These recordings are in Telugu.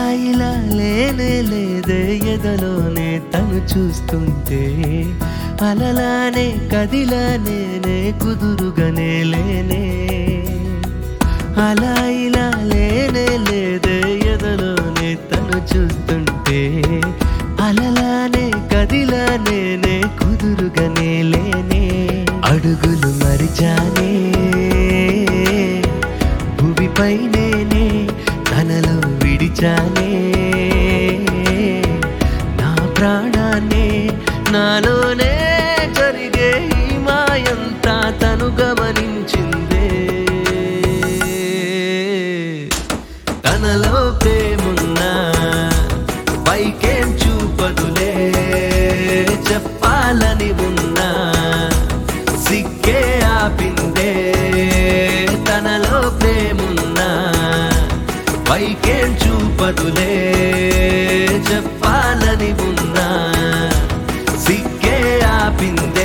ఇలా లేనే లేదే ఎదలోనే తను చూస్తుంటే అలలానే కదిలానే కుదురుగానే లేనే అలా ఇలా లేనే లేదే ఎదలోనే తను చూస్తుంటే అలలానే కదిలానే కుదురుగానే లేనే అడుగులు మరిచానే భూమిపైనేనే తనలో విడిచానే నా ప్రాణాన్ని నాలోనే జరిగే ఈ మాయంతా తను గమనించిందే తనలో ప్రేమున్నా పైకేం చూపదులే చెప్పాలని ఉన్నా సిగ్గే ఆపిందే తనలో ప్రేమున్నా పైకేం చూపదులే చెప్పాలని ఉన్నా సిగ్గే ఆపిందే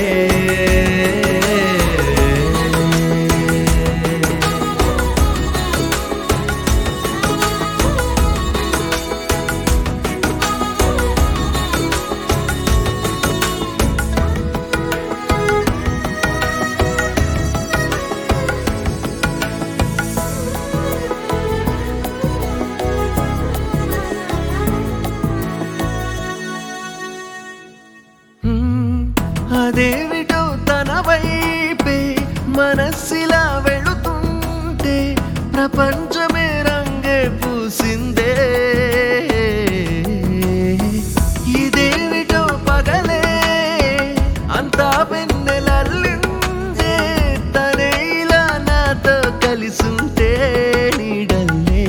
హ్మ్, అదేమిటో తన వైపే మనస్సిలా వెళుతుంటే ప్రపంచమే రంగే పూసిందే ఇదేమిటో పగలే అంతా వెన్నెలల్లిందే తనే ఇలా నాతో కలిసుంటే నీడల్లే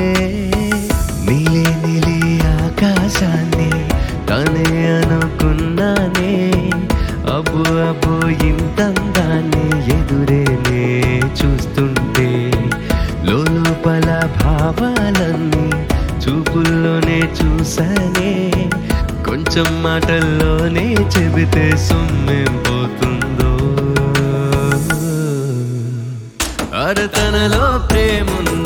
నీలి నీలి ఆకాశాన్ని తనే అనుకున్నానే అబ్బు అబ్బు ఇంతందాన్ని ఎదురేనే చూస్తుంటే లోపల భావాలన్నీ చూపుల్లోనే చూసానే కొంచెం మాటల్లోనే చెబితే సుమ్మేం పోతుందో అరతనలో ప్రేమున్న